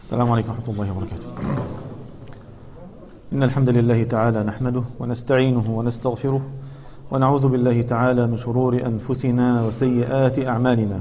السلام عليكم ورحمة الله وبركاته إن الحمد لله تعالى نحمده ونستعينه ونستغفره ونعوذ بالله تعالى من شرور أنفسنا وسيئات أعمالنا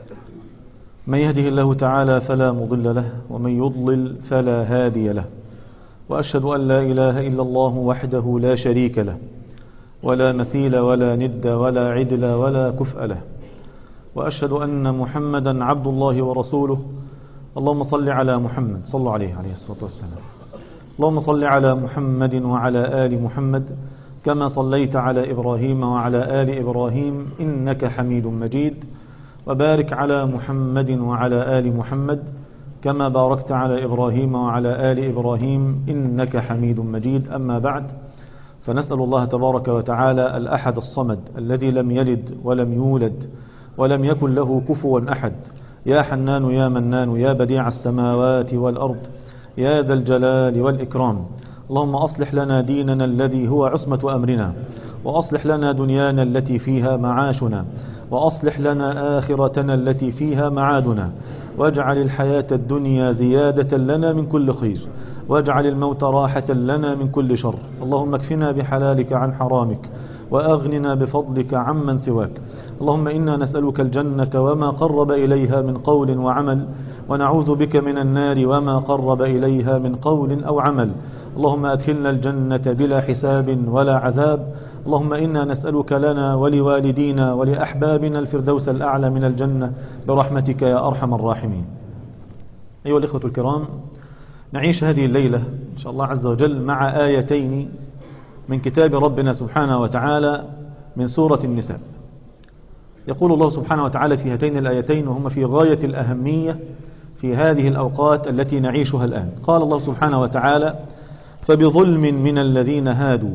من يهده الله تعالى فلا مضل له ومن يضلل فلا هادي له وأشهد أن لا إله إلا الله وحده لا شريك له ولا مثيل ولا ند ولا عدل ولا كفء له وأشهد أن محمدا عبد الله ورسوله اللهم صل على محمد صلوا عليه عليه الصلاة والسلام اللهم صل على محمد وعلى آل محمد كما صليت على إبراهيم وعلى آل إبراهيم إنك حميد مجيد وبارك على محمد وعلى آل محمد كما باركت على إبراهيم وعلى آل إبراهيم إنك حميد مجيد أما بعد فنسأل الله تبارك وتعالى الأحد الصمد الذي لم يلد ولم يولد ولم يكن له كفوا أحد يا حنان يا منان يا بديع السماوات والأرض يا ذا الجلال والإكرام اللهم أصلح لنا ديننا الذي هو عصمة أمرنا وأصلح لنا دنيانا التي فيها معاشنا وأصلح لنا آخرتنا التي فيها معادنا واجعل الحياة الدنيا زيادة لنا من كل خير واجعل الموت راحة لنا من كل شر اللهم اكفنا بحلالك عن حرامك وأغننا بفضلك عمن سواك اللهم إنا نسألك الجنة وما قرب إليها من قول وعمل ونعوذ بك من النار وما قرب إليها من قول أو عمل اللهم أدخلنا الجنة بلا حساب ولا عذاب اللهم إنا نسألك لنا ولوالدينا ولأحبابنا الفردوس الأعلى من الجنة برحمتك يا أرحم الراحمين أيها الإخوة الكرام نعيش هذه الليلة إن شاء الله عز وجل مع آيتين من كتاب ربنا سبحانه وتعالى من سورة النساء يقول الله سبحانه وتعالى في هاتين الآيتين وهما في غاية الأهمية في هذه الأوقات التي نعيشها الآن قال الله سبحانه وتعالى فبظلم من الذين هادوا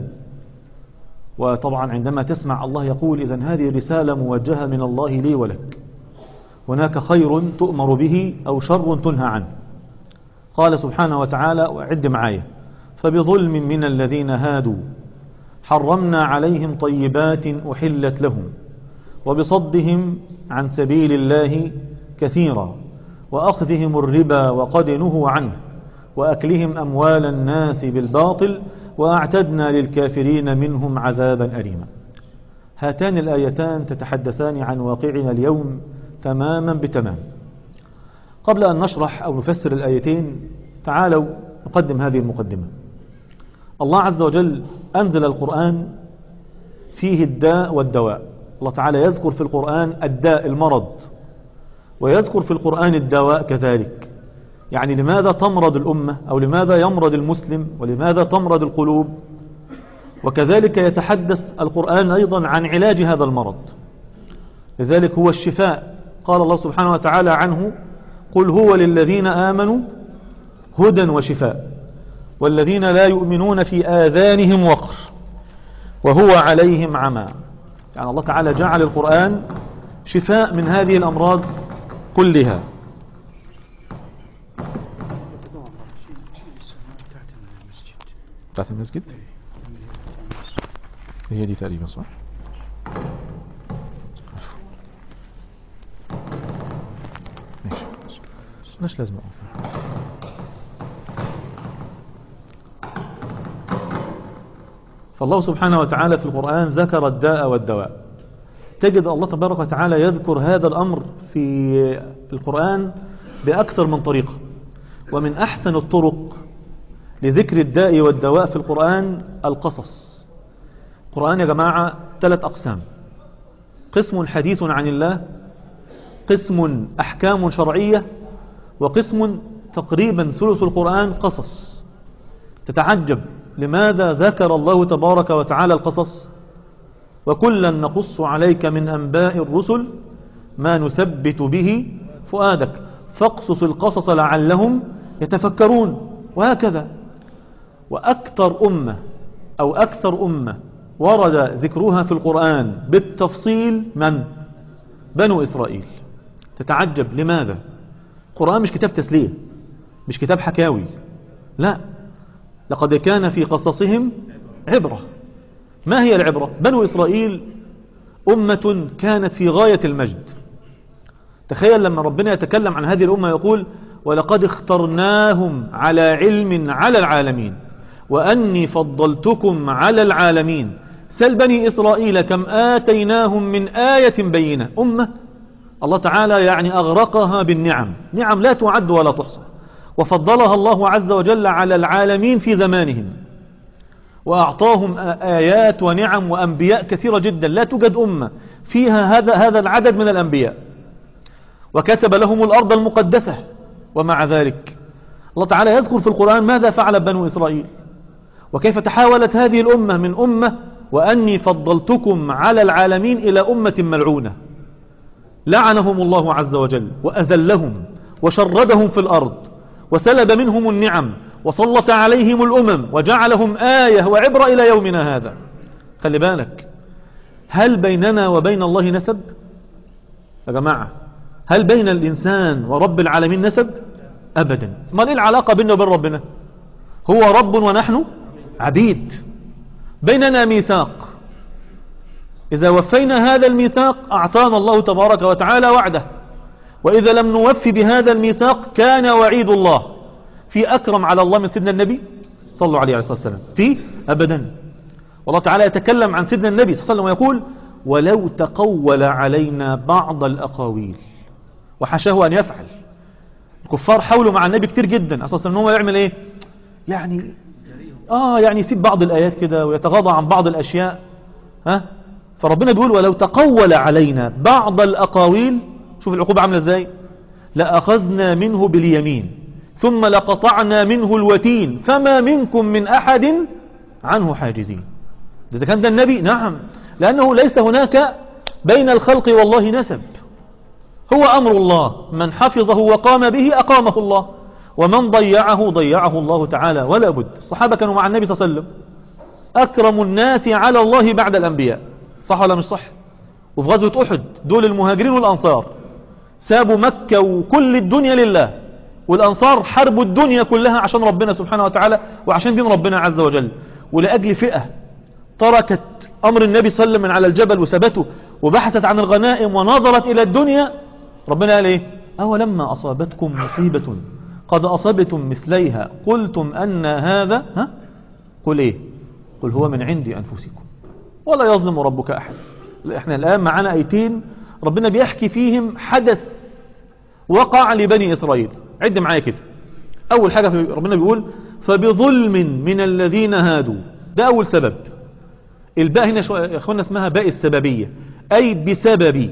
وطبعا عندما تسمع الله يقول إذا هذه رسالة موجهة من الله لي ولك هناك خير تؤمر به أو شر تنهى عنه قال سبحانه وتعالى وعد معايا فبظلم من الذين هادوا حرمنا عليهم طيبات أحلت لهم وبصدهم عن سبيل الله كثيرا وأخذهم الربا وقد نهوا عنه وأكلهم أموال الناس بالباطل وأعتدنا للكافرين منهم عذابا أليما هاتان الآيتان تتحدثان عن واقعنا اليوم تماما بتمام قبل أن نشرح أو نفسر الآيتين تعالوا نقدم هذه المقدمة الله عز وجل أنزل القرآن فيه الداء والدواء الله تعالى يذكر في القرآن الداء المرض ويذكر في القرآن الدواء كذلك يعني لماذا تمرض الأمة أو لماذا يمرض المسلم ولماذا تمرض القلوب وكذلك يتحدث القرآن أيضا عن علاج هذا المرض لذلك هو الشفاء قال الله سبحانه وتعالى عنه قل هو للذين آمنوا هدى وشفاء والذين لا يؤمنون في آذانهم وقر وهو عليهم عمى يعني الله تعالى جعل القرآن شفاء من هذه الأمراض كلها بتاعت المسجد هي دي تقريبا صح ماشي مش لازم أقف. فالله سبحانه وتعالى في القرآن ذكر الداء والدواء تجد الله تبارك وتعالى يذكر هذا الأمر في القرآن بأكثر من طريقة ومن أحسن الطرق لذكر الداء والدواء في القرآن القصص القرآن يا جماعة ثلاث أقسام قسم حديث عن الله قسم أحكام شرعية وقسم تقريبا ثلث القرآن قصص تتعجب لماذا ذكر الله تبارك وتعالى القصص وكلا نقص عليك من أنباء الرسل ما نثبت به فؤادك فاقصص القصص لعلهم يتفكرون وهكذا وأكثر أمة أو أكثر أمة ورد ذكرها في القرآن بالتفصيل من بنو إسرائيل تتعجب لماذا القرآن مش كتاب تسلية مش كتاب حكاوي لا لقد كان في قصصهم عبرة ما هي العبرة بنو إسرائيل أمة كانت في غاية المجد تخيل لما ربنا يتكلم عن هذه الأمة يقول ولقد اخترناهم على علم على العالمين وأني فضلتكم على العالمين سل بني إسرائيل كم آتيناهم من آية بينة أمة الله تعالى يعني أغرقها بالنعم نعم لا تعد ولا تحصى وفضلها الله عز وجل على العالمين في زمانهم وأعطاهم آيات ونعم وأنبياء كثيرة جدا لا توجد أمة فيها هذا هذا العدد من الأنبياء وكتب لهم الأرض المقدسة ومع ذلك الله تعالى يذكر في القرآن ماذا فعل بنو إسرائيل وكيف تحاولت هذه الأمة من أمة وأني فضلتكم على العالمين إلى أمة ملعونة لعنهم الله عز وجل وأذلهم وشردهم في الأرض وسلب منهم النعم وسلط عليهم الأمم وجعلهم آية وعبرة إلى يومنا هذا خلي بالك هل بيننا وبين الله نسب يا جماعة هل بين الإنسان ورب العالمين نسب أبدا ما ليه العلاقة بيننا وبين ربنا هو رب ونحن عبيد بيننا ميثاق إذا وفينا هذا الميثاق أعطانا الله تبارك وتعالى وعده وإذا لم نوفي بهذا الميثاق كان وعيد الله في أكرم على الله من سيدنا النبي صلى الله عليه وسلم في أبدا والله تعالى يتكلم عن سيدنا النبي صلى الله عليه وسلم ويقول ولو تقول علينا بعض الأقاويل وحشاه أن يفعل الكفار حاولوا مع النبي كتير جدا أساسا أنه يعمل إيه يعني آه يعني يسيب بعض الآيات كده ويتغاضى عن بعض الأشياء ها فربنا بيقول ولو تقول علينا بعض الأقاويل شوف العقوبة عاملة ازاي لأخذنا منه باليمين ثم لقطعنا منه الوتين فما منكم من أحد عنه حاجزين إذا كان ده النبي نعم لأنه ليس هناك بين الخلق والله نسب هو أمر الله من حفظه وقام به أقامه الله ومن ضيعه ضيعه الله تعالى ولا بد الصحابة كانوا مع النبي صلى الله عليه وسلم أكرم الناس على الله بعد الأنبياء صح ولا مش صح وفي غزوة أحد دول المهاجرين والأنصار سابوا مكة وكل الدنيا لله والأنصار حربوا الدنيا كلها عشان ربنا سبحانه وتعالى وعشان دين ربنا عز وجل ولأجل فئة تركت أمر النبي صلى الله عليه وسلم من على الجبل وثبته وبحثت عن الغنائم ونظرت إلى الدنيا ربنا قال إيه أولما أصابتكم مصيبة قد أصبتم مثليها قلتم أن هذا ها قل إيه قل هو من عند أنفسكم ولا يظلم ربك أحد احنا الآن معنا ايتين ربنا بيحكي فيهم حدث وقع لبني إسرائيل عد معايا كده أول حاجة ربنا بيقول فبظلم من الذين هادوا ده أول سبب الباء هنا يا أخوانا اسمها باء السببية أي بسبب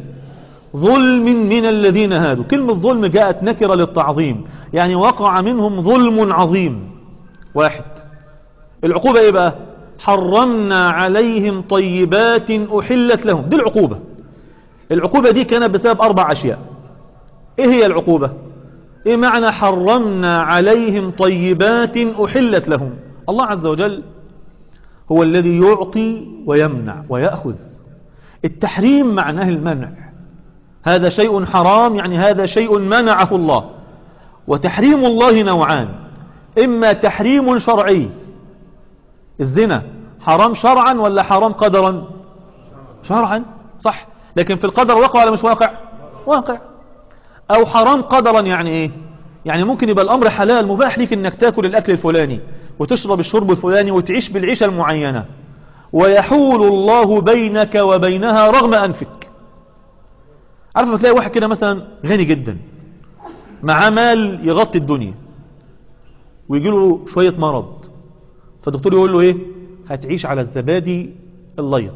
ظلم من الذين هادوا كلمة ظلم جاءت نكرة للتعظيم يعني وقع منهم ظلم عظيم واحد العقوبة ايه بقى حرمنا عليهم طيبات أحلت لهم دي العقوبة العقوبة دي كانت بسبب أربع أشياء إيه هي العقوبة إيه معنى حرمنا عليهم طيبات أحلت لهم الله عز وجل هو الذي يعطي ويمنع ويأخذ التحريم معناه المنع هذا شيء حرام يعني هذا شيء منعه الله وتحريم الله نوعان إما تحريم شرعي الزنا حرام شرعا ولا حرام قدرا شرعا صح لكن في القدر واقع ولا مش واقع واقع او حرام قدرا يعني ايه يعني ممكن يبقى الامر حلال مباح ليك انك تاكل الاكل الفلاني وتشرب الشرب الفلاني وتعيش بالعيشة المعينة ويحول الله بينك وبينها رغم انفك عارف ما تلاقي واحد كده مثلا غني جدا معاه مال يغطي الدنيا ويجي له شوية مرض فالدكتور يقول له ايه هتعيش على الزبادي الليط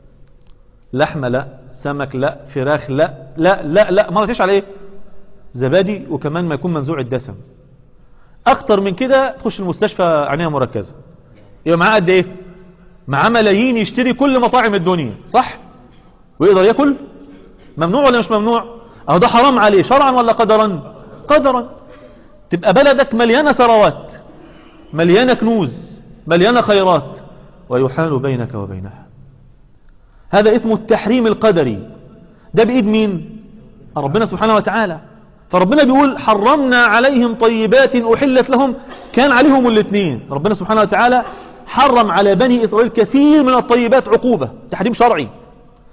لحمة لا سمك لا فراخ لا لا لا لا ما تعيش على ايه زبادي وكمان ما يكون منزوع الدسم اكتر من كده تخش المستشفى عناية مركزة يبقى معاه قد ايه معاه ملايين يشتري كل مطاعم الدنيا صح ويقدر ياكل ممنوع ولا مش ممنوع اهو ده حرام عليه شرعا ولا قدرا قدرا تبقى بلدك مليانة ثروات مليانة كنوز مليانة خيرات ويحال بينك وبينها هذا اسمه التحريم القدري ده بإيد مين ربنا سبحانه وتعالى فربنا بيقول حرمنا عليهم طيبات أحلت لهم كان عليهم الاثنين ربنا سبحانه وتعالى حرم على بني إسرائيل كثير من الطيبات عقوبة تحريم شرعي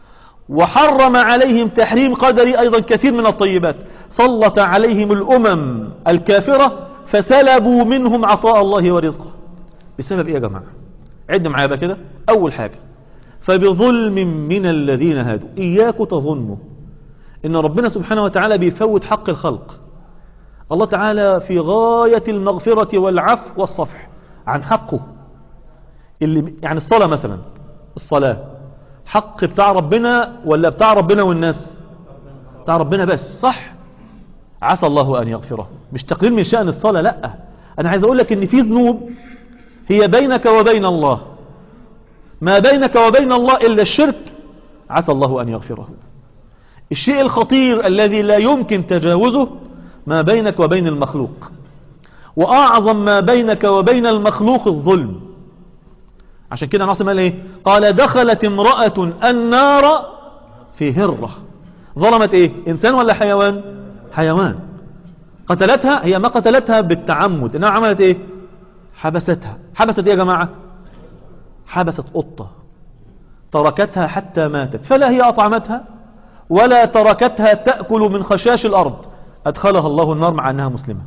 وحرم عليهم تحريم قدري أيضا كثير من الطيبات سلط عليهم الأمم الكافرة فسلبوا منهم عطاء الله ورزقه بسبب إيه يا جماعة عد معايا بقى كده أول حاجة فبظلم من الذين هادوا إياكوا تظنوا إن ربنا سبحانه وتعالى بيفوت حق الخلق الله تعالى في غاية المغفرة والعفو والصفح عن حقه اللي يعني الصلاة مثلا الصلاة حق بتاع ربنا ولا بتاع ربنا والناس بتاع ربنا بس صح عسى الله أن يغفره مش تقليل من شأن الصلاة لا أنا عايز أقول لك إن في ذنوب هي بينك وبين الله ما بينك وبين الله إلا الشرك عسى الله أن يغفره الشيء الخطير الذي لا يمكن تجاوزه ما بينك وبين المخلوق وأعظم ما بينك وبين المخلوق الظلم عشان كده ناصم قال ايه قال دخلت امرأة النار في هرة ظلمت ايه انسان ولا حيوان حيوان قتلتها هي ما قتلتها بالتعمد انها عملت ايه حبستها حبست ايه يا جماعة حبست قطة تركتها حتى ماتت فلا هي أطعمتها ولا تركتها تأكل من خشاش الأرض أدخلها الله النار مع أنها مسلمة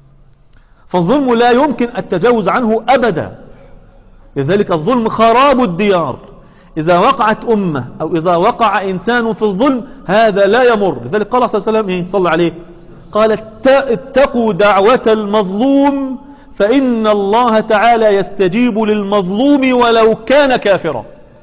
فالظلم لا يمكن التجاوز عنه أبدا لذلك الظلم خراب الديار إذا وقعت أمة أو إذا وقع إنسان في الظلم هذا لا يمر لذلك قال صلى الله عليه وسلم إيه؟ صلى عليه قال اتقوا دعوة المظلوم فإن الله تعالى يستجيب للمظلوم ولو كان كافرا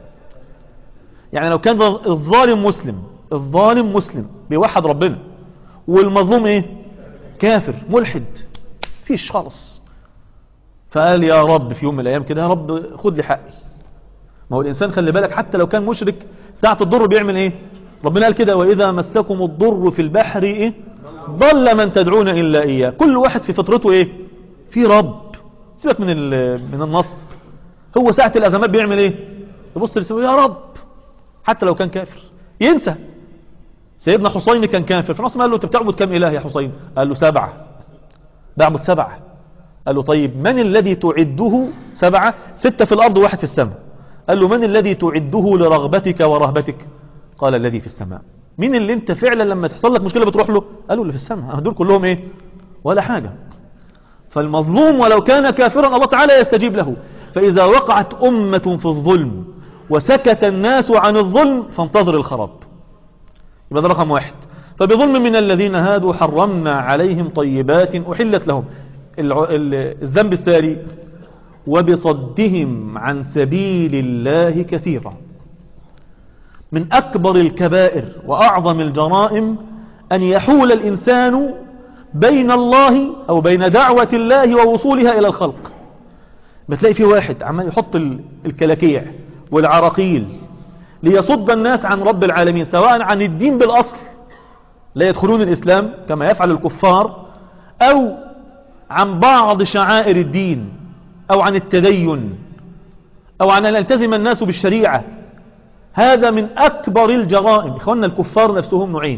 يعني لو كان الظالم مسلم الظالم مسلم بيوحد ربنا والمظلوم ايه كافر ملحد فيش خالص فقال يا رب في يوم من الايام كده يا رب خد لي حقي ما هو الانسان خلي بالك حتى لو كان مشرك ساعة الضر بيعمل ايه ربنا قال كده واذا مسكم الضر في البحر ايه ضل من تدعون الا اياه كل واحد في فطرته ايه في رب سيبك من من النصب هو ساعة الازمات بيعمل ايه يبص لسوي يا رب حتى لو كان كافر ينسى سيدنا حسين كان كافر فالنص قال له انت بتعبد كم اله يا حسين قال له سبعة بعبد سبعة قال له طيب من الذي تعده سبعة ستة في الارض وواحد في السماء قال له من الذي تعده لرغبتك ورهبتك قال الذي في السماء مين اللي انت فعلا لما تحصل لك مشكلة بتروح له قالوا اللي في السماء دول كلهم ايه ولا حاجة فالمظلوم ولو كان كافرا الله تعالى يستجيب له فإذا وقعت أمة في الظلم وسكت الناس عن الظلم فانتظر الخراب يبقى ده رقم واحد فبظلم من الذين هادوا حرمنا عليهم طيبات أحلت لهم الذنب الثاني وبصدهم عن سبيل الله كثيرا من أكبر الكبائر وأعظم الجرائم أن يحول الإنسان بين الله أو بين دعوة الله ووصولها إلى الخلق بتلاقي في واحد عمال يحط الكلاكيع والعراقيل ليصد الناس عن رب العالمين سواء عن الدين بالأصل لا يدخلون الإسلام كما يفعل الكفار أو عن بعض شعائر الدين أو عن التدين أو عن أن يلتزم الناس بالشريعة هذا من أكبر الجرائم إخواننا الكفار نفسهم نوعين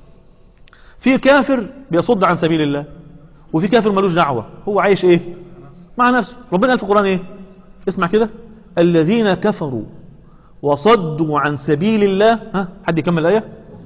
في كافر بيصد عن سبيل الله وفي كافر ملوش دعوة هو عايش ايه مع نفسه ربنا قال في القرآن ايه اسمع كده الذين كفروا وصدوا عن سبيل الله ها حد يكمل الآية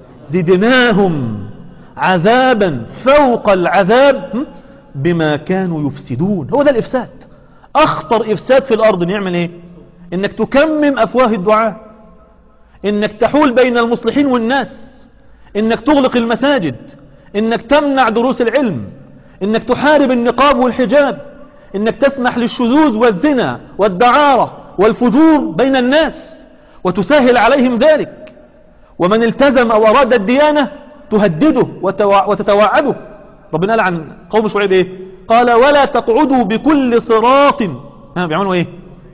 زدناهم عذابا فوق العذاب بما كانوا يفسدون هو ده الإفساد أخطر إفساد في الأرض نعمل إيه إنك تكمم أفواه الدعاء إنك تحول بين المصلحين والناس إنك تغلق المساجد إنك تمنع دروس العلم إنك تحارب النقاب والحجاب إنك تسمح للشذوذ والزنا والدعارة والفجور بين الناس وتسهل عليهم ذلك ومن التزم أو أراد الديانة تهدده وتتوعده ربنا قال عن قوم شعيب إيه قال ولا تقعدوا بكل صراط ها بيعملوا إيه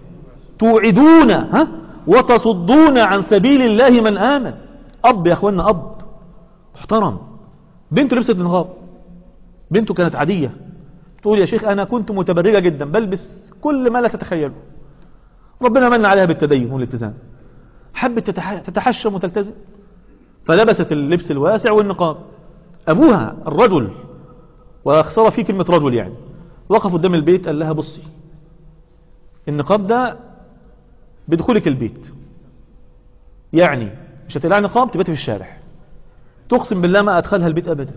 توعدون ها وتصدون عن سبيل الله من آمن أب يا أخوانا أب محترم بنته لبست نقاب بنته كانت عادية تقول يا شيخ أنا كنت متبرجة جدا بلبس كل ما لا تتخيله ربنا من عليها بالتدين والالتزام حبت تتحشم وتلتزم فلبست اللبس الواسع والنقاب أبوها الرجل وأخسر فيه كلمة رجل يعني وقف قدام البيت قال لها بصي النقاب ده بدخولك البيت يعني مش هتقلع نقاب تبات في الشارع تقسم بالله ما أدخلها البيت أبدا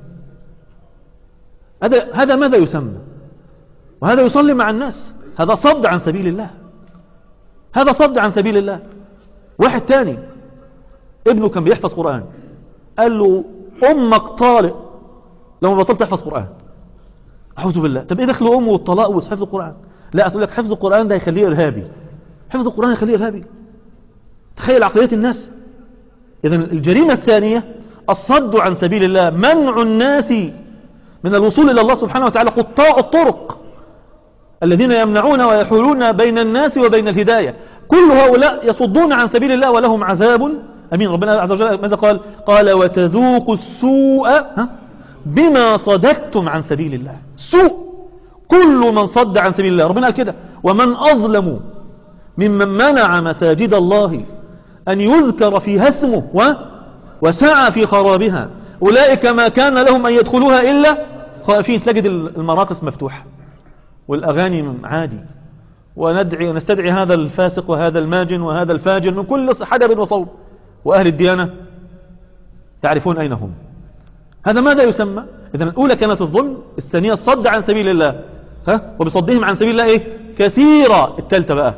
هذا هذا ماذا يسمى وهذا يصلي مع الناس هذا صد عن سبيل الله هذا صد عن سبيل الله واحد تاني ابنه كان بيحفظ قرآن قال له أمك طالق لو ما بطلت تحفظ قرآن أعوذ بالله طب إيه دخل أمه والطلاق وحفظ القرآن لا أقول لك حفظ القرآن ده يخليه إرهابي حفظ القرآن يخليه إرهابي تخيل عقلية الناس إذا الجريمة الثانية الصد عن سبيل الله منع الناس من الوصول إلى الله سبحانه وتعالى قطاع الطرق الذين يمنعون ويحولون بين الناس وبين الهداية كل هؤلاء يصدون عن سبيل الله ولهم عذاب أمين ربنا عز وجل ماذا قال قال وتذوقوا السوء ها؟ بما صددتم عن سبيل الله سوء كل من صد عن سبيل الله ربنا قال كده ومن أظلم ممن منع مساجد الله أن يذكر فيها اسمه و وسعى في خرابها أولئك ما كان لهم أن يدخلوها إلا خائفين تجد المراقص مفتوحة والأغاني عادي وندعي ونستدعي هذا الفاسق وهذا الماجن وهذا الفاجر من كل حدب وصوب وأهل الديانة تعرفون أين هم هذا ماذا يسمى إذا الأولى كانت الظلم الثانية الصد عن سبيل الله ها وبصدهم عن سبيل الله إيه كثيرة الثالثة بقى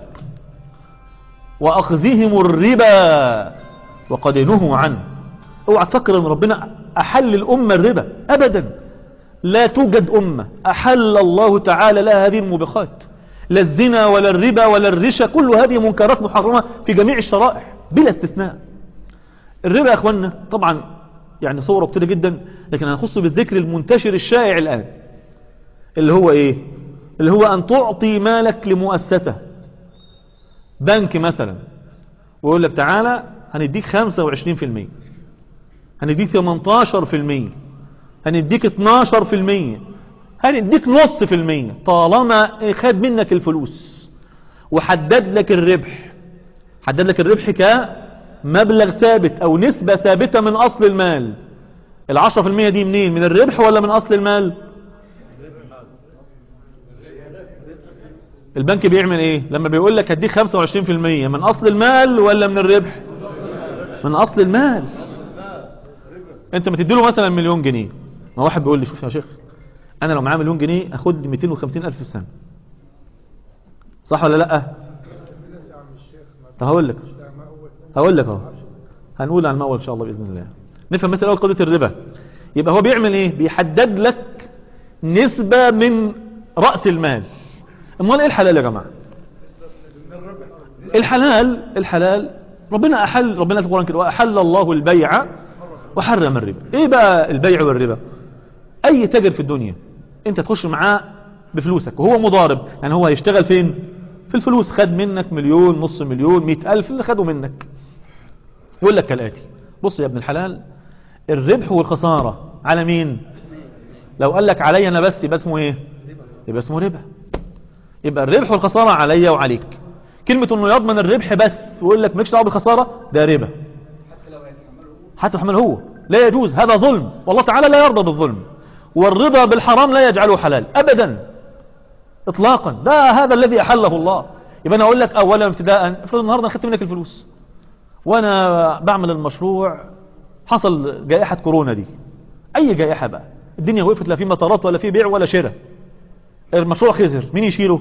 وأخذهم الربا وقد نهوا عنه اوعى تفكر ان ربنا أحل الأمة الربا أبدا لا توجد أمة أحل الله تعالى لها هذه الموبقات لا الزنا ولا الربا ولا الرشا كل هذه منكرات محرمة في جميع الشرائع بلا استثناء الربا يا أخوانا طبعا يعني صوره كتير جدا لكن هنخص بالذكر المنتشر الشائع الآن اللي هو ايه اللي هو ان تعطي مالك لمؤسسة بنك مثلا ويقول لك تعالى هنديك 25% هنديك 18% هنديك 12% هنديك نص في المية طالما خد منك الفلوس وحدد لك الربح حدد لك الربح كمبلغ ثابت او نسبة ثابتة من اصل المال العشرة في المية دي منين من الربح ولا من اصل المال البنك بيعمل ايه لما بيقول لك هديك 25% من اصل المال ولا من الربح من اصل المال انت ما تديله مثلا مليون جنيه ما واحد بيقول لي شوف يا شيخ انا لو معايا مليون جنيه اخد 250 الف في السنه صح ولا لا طب هقول لك هقول لك اهو هنقول عن المأول ان شاء الله باذن الله نفهم مثلا اول قضيه الربا يبقى هو بيعمل ايه بيحدد لك نسبه من راس المال امال ايه الحلال يا جماعه الحلال الحلال ربنا احل ربنا في القران كده واحل الله البيع وحرم الربا ايه بقى البيع والربا اي تاجر في الدنيا انت تخش معاه بفلوسك وهو مضارب يعني هو هيشتغل فين في الفلوس خد منك مليون نص مليون مئة الف اللي خده منك يقول لك كالاتي بص يا ابن الحلال الربح والخسارة على مين لو قال لك علي انا بس يبقى اسمه ايه يبقى اسمه ربا يبقى الربح والخسارة عليا وعليك كلمة انه يضمن الربح بس ويقول لك مالكش دعوه بالخسارة ده ربا حتى يحمل هو لا يجوز هذا ظلم والله تعالى لا يرضى بالظلم والرضا بالحرام لا يجعله حلال ابدا اطلاقا ده هذا الذي احله الله يبقى انا اقول لك اولا ابتداء افرض النهارده خدت منك الفلوس وانا بعمل المشروع حصل جائحة كورونا دي اي جائحة بقى الدنيا وقفت لا في مطارات ولا في بيع ولا شراء المشروع خسر مين يشيله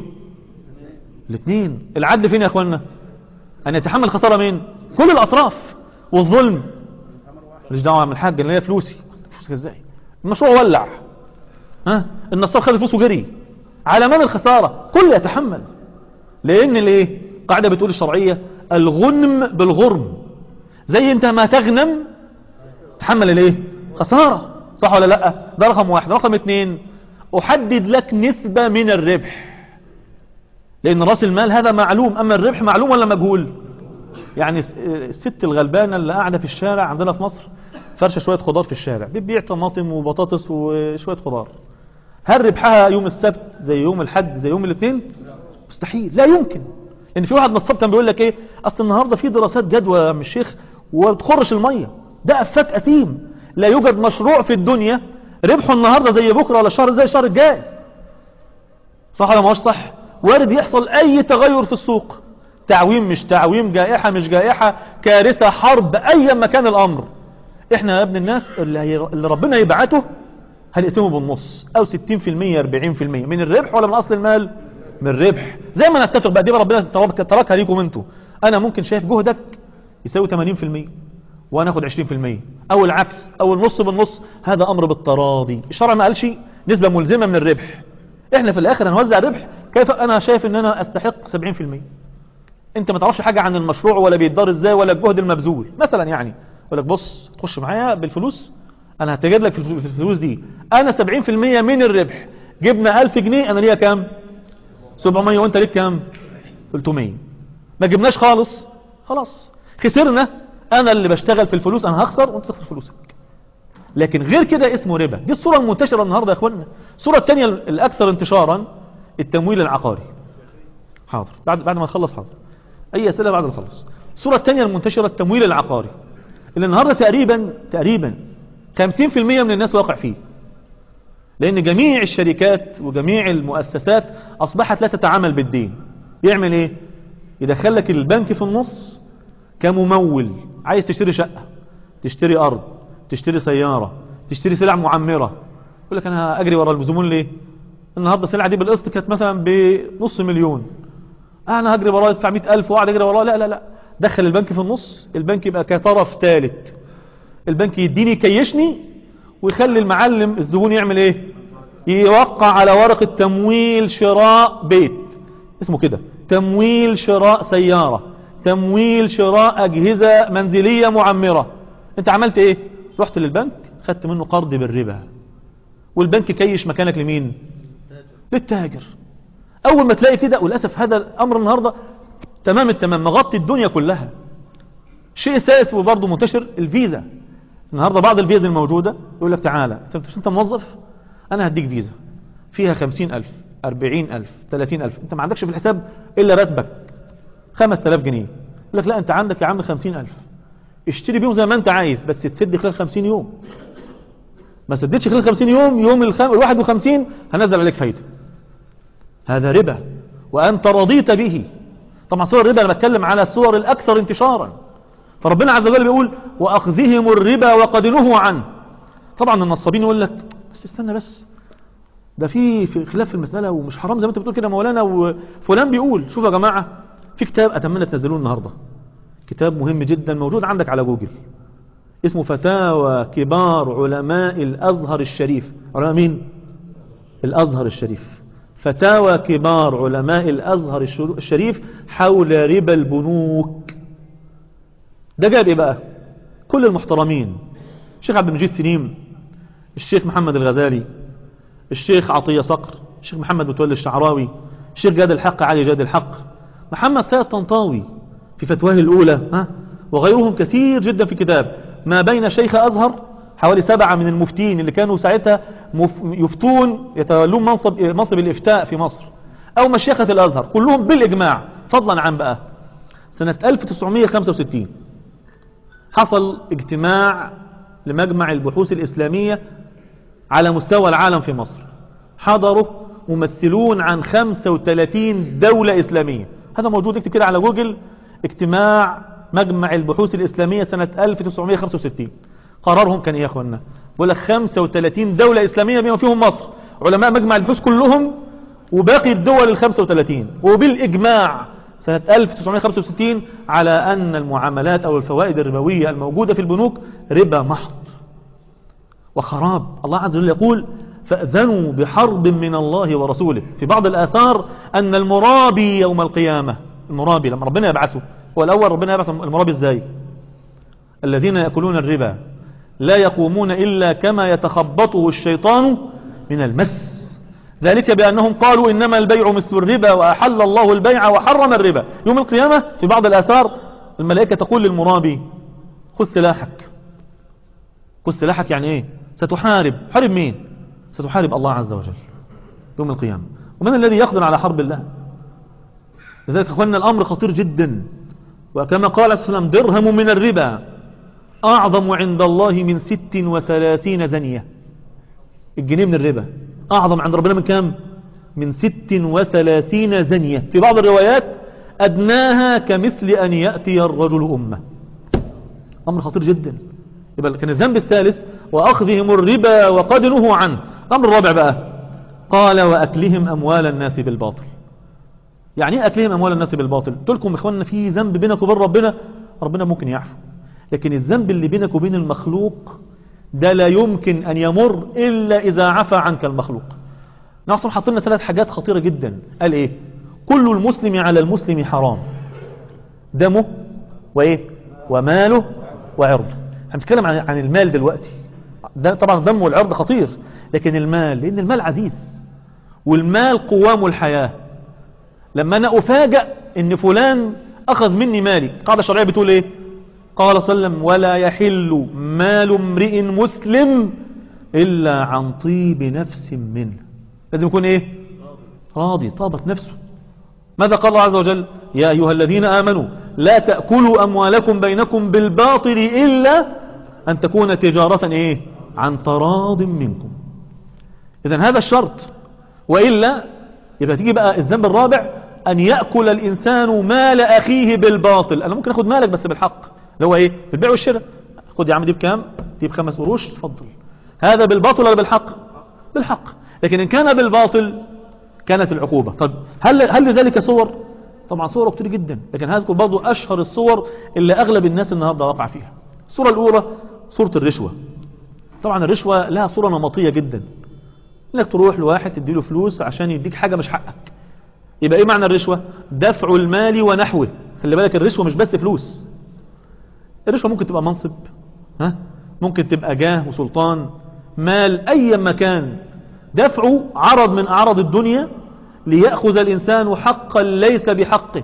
الاثنين العدل فين يا اخوانا ان يتحمل خسارة مين كل الاطراف والظلم ماليش دعوه من الحاج اللي هي فلوسي فلوسك ازاي المشروع ولع ها النصار خد فلوسه وجري على من الخسارة كل يتحمل لان الايه قاعدة بتقول الشرعية الغنم بالغرم زي انت ما تغنم تحمل الايه خسارة صح ولا لا ده رقم واحد رقم اتنين احدد لك نسبة من الربح لان راس المال هذا معلوم اما الربح معلوم ولا مجهول يعني الست الغلبانة اللي قاعدة في الشارع عندنا في مصر فرشة شوية خضار في الشارع بتبيع طماطم وبطاطس وشوية خضار هل ربحها يوم السبت زي يوم الحد زي يوم الاثنين مستحيل لا يمكن لان في واحد نصاب كان بيقول لك ايه اصل النهارده في دراسات جدوى يا عم الشيخ وبتخرش الميه ده افات اثيم لا يوجد مشروع في الدنيا ربحه النهارده زي بكره ولا الشهر زي الشهر الجاي صح ولا مش صح وارد يحصل اي تغير في السوق تعويم مش تعويم جائحة مش جائحة كارثة حرب ايا ما كان الامر احنا يا ابن الناس اللي, هي... اللي ربنا يبعته هنقسمه بالنص او 60% 40% من الربح ولا من اصل المال من الربح زي ما نتفق بقى دي ربنا تركها ليكم انتوا انا ممكن شايف جهدك يساوي 80% وانا اخد 20% او العكس او النص بالنص هذا امر بالتراضي الشرع ما قالش نسبة ملزمة من الربح احنا في الاخر هنوزع الربح كيف انا شايف ان انا استحق 70% انت ما تعرفش حاجة عن المشروع ولا بيتدار ازاي ولا الجهد المبذول مثلا يعني يقول لك بص تخش معايا بالفلوس انا هتجد لك في الفلوس دي انا 70% من الربح جبنا 1000 جنيه انا ليا كام 700 وانت ليك كام 300 ما جبناش خالص خلاص خسرنا انا اللي بشتغل في الفلوس انا هخسر وانت تخسر فلوسك لكن غير كده اسمه ربا دي الصورة المنتشرة النهاردة يا اخوانا الصورة الثانية الاكثر انتشارا التمويل العقاري حاضر بعد بعد ما نخلص حاضر اي اسئله بعد ما نخلص الصورة الثانية المنتشرة التمويل العقاري اللي النهاردة تقريبا تقريبا 50% من الناس واقع فيه لان جميع الشركات وجميع المؤسسات اصبحت لا تتعامل بالدين يعمل ايه يدخل لك البنك في النص كممول عايز تشتري شقة تشتري ارض تشتري سيارة تشتري سلع معمرة يقول لك انا اجري ورا الزبون ليه النهاردة السلعة دي بالقسط كانت مثلا بنص مليون انا هجري وراه يدفع 100000 واقعد اجري وراه لا لا لا دخل البنك في النص البنك يبقى كطرف ثالث البنك يديني يكيشني ويخلي المعلم الزبون يعمل ايه يوقع على ورقة تمويل شراء بيت اسمه كده تمويل شراء سيارة تمويل شراء اجهزة منزلية معمرة انت عملت ايه رحت للبنك خدت منه قرض بالربا والبنك كيش مكانك لمين للتاجر اول ما تلاقي كده وللاسف هذا الامر النهاردة تمام التمام مغطي الدنيا كلها شيء سائس وبرضه منتشر الفيزا النهاردة بعض الفيزا الموجودة يقول لك تعالى انت انت موظف انا هديك فيزا فيها خمسين الف اربعين الف تلاتين الف انت ما عندكش في الحساب الا راتبك خمس تلاف جنيه يقول لك لا انت عندك يا عم خمسين الف اشتري بيهم زي ما انت عايز بس تسد خلال خمسين يوم ما سددش خلال خمسين يوم يوم الخم... الواحد وخمسين هنزل عليك فايدة هذا ربا وانت رضيت به طبعا صور الربا انا بتكلم على الصور الاكثر انتشارا فربنا عز وجل بيقول واخذهم الربا وقد نهوا عنه طبعا النصابين يقول لك بس استنى بس ده في في خلاف في المسألة ومش حرام زي ما انت بتقول كده مولانا وفلان بيقول شوفوا يا جماعة في كتاب اتمنى تنزلوه النهاردة كتاب مهم جدا موجود عندك على جوجل اسمه فتاوى كبار علماء الازهر الشريف علماء مين الازهر الشريف فتاوى كبار علماء الازهر الشريف حول ربا البنوك ده جاب ايه بقى كل المحترمين الشيخ عبد المجيد سليم الشيخ محمد الغزالي الشيخ عطية صقر الشيخ محمد متولي الشعراوي الشيخ جاد الحق علي جاد الحق محمد سيد طنطاوي في فتواه الأولى ها وغيرهم كثير جدا في كتاب ما بين شيخ أزهر حوالي سبعة من المفتين اللي كانوا ساعتها يفتون يتولون منصب, منصب الإفتاء في مصر أو مشيخة الأزهر كلهم بالإجماع فضلا عن بقى سنة 1965 حصل اجتماع لمجمع البحوث الإسلامية على مستوى العالم في مصر حضروا ممثلون عن 35 دولة إسلامية هذا موجود اكتب كده على جوجل اجتماع مجمع البحوث الإسلامية سنة 1965 قرارهم كان ايه يا اخوانا بقول لك 35 دولة إسلامية بما فيهم مصر علماء مجمع البحوث كلهم وباقي الدول ال 35 وبالإجماع سنة 1965 على أن المعاملات أو الفوائد الربوية الموجودة في البنوك ربا محض وخراب الله عز وجل يقول فأذنوا بحرب من الله ورسوله في بعض الآثار أن المرابي يوم القيامة المرابي لما ربنا يبعثه هو الأول ربنا يبعث المرابي ازاي الذين يأكلون الربا لا يقومون إلا كما يتخبطه الشيطان من المس ذلك بأنهم قالوا إنما البيع مثل الربا وأحل الله البيع وحرم الربا يوم القيامة في بعض الآثار الملائكة تقول للمرابي خذ سلاحك خذ سلاحك يعني ايه ستحارب حارب مين ستحارب الله عز وجل يوم القيامة ومن الذي يقدر على حرب الله لذلك اخوانا الامر خطير جدا وكما قال السلام درهم من الربا اعظم عند الله من ست وثلاثين زنية الجنيه من الربا اعظم عند ربنا من كام من ست وثلاثين زنية في بعض الروايات أدناها كمثل أن يأتي الرجل أمة أمر خطير جدا يبقى كان الذنب الثالث وأخذهم الربا وقد نهوا عنه الأمر الرابع بقى قال وأكلهم أموال الناس بالباطل يعني ايه أكلهم أموال الناس بالباطل قلت لكم إخواننا في ذنب بينك وبين ربنا ربنا ممكن يعفو لكن الذنب اللي بينك وبين المخلوق ده لا يمكن أن يمر إلا إذا عفى عنك المخلوق نعصم حط لنا ثلاث حاجات خطيرة جدا قال إيه كل المسلم على المسلم حرام دمه وإيه وماله وعرضه هنتكلم عن عن المال دلوقتي ده طبعا الدم والعرض خطير لكن المال لأن المال عزيز والمال قوام الحياة لما أنا أفاجأ إن فلان أخذ مني مالي قاعدة شرعية بتقول إيه قال صلى الله عليه وسلم ولا يحل مال امرئ مسلم إلا عن طيب نفس منه لازم يكون إيه راضي طابت نفسه ماذا قال الله عز وجل يا أيها الذين آمنوا لا تأكلوا أموالكم بينكم بالباطل إلا أن تكون تجارة إيه عن تراض منكم إذن هذا الشرط وإلا يبقى تيجي بقى الذنب الرابع أن يأكل الإنسان مال أخيه بالباطل أنا ممكن أخذ مالك بس بالحق اللي هو إيه في البيع والشراء خد يا عم دي بكام دي بخمس قروش تفضل هذا بالباطل ولا بالحق بالحق لكن إن كان بالباطل كانت العقوبة طب هل, هل لذلك صور طبعا صور كتير جدا لكن هذكر برضو أشهر الصور اللي أغلب الناس النهاردة وقع فيها الصورة الأولى صورة الرشوة طبعا الرشوة لها صورة نمطية جدا انك تروح لواحد تديله فلوس عشان يديك حاجة مش حقك يبقى ايه معنى الرشوة دفع المال ونحوه خلي بالك الرشوة مش بس فلوس الرشوة ممكن تبقى منصب ها ممكن تبقى جاه وسلطان مال اي مكان دفعه عرض من اعراض الدنيا ليأخذ الانسان حقا ليس بحقه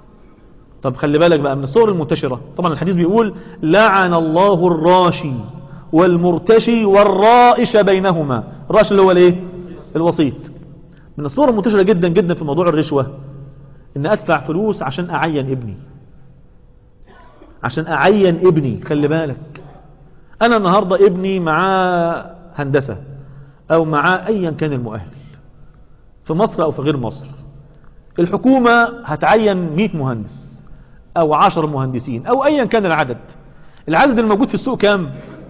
طب خلي بالك بقى من الصور المنتشرة طبعا الحديث بيقول لعن الله الراشي والمرتشي والرائش بينهما الراشي اللي هو الايه الوسيط من الصور المنتشرة جدا جدا في موضوع الرشوة ان ادفع فلوس عشان اعين ابني عشان اعين ابني خلي بالك انا النهاردة ابني معاه هندسة او معاه ايا كان المؤهل في مصر او في غير مصر الحكومة هتعين 100 مهندس او 10 مهندسين او ايا كان العدد العدد الموجود في السوق كام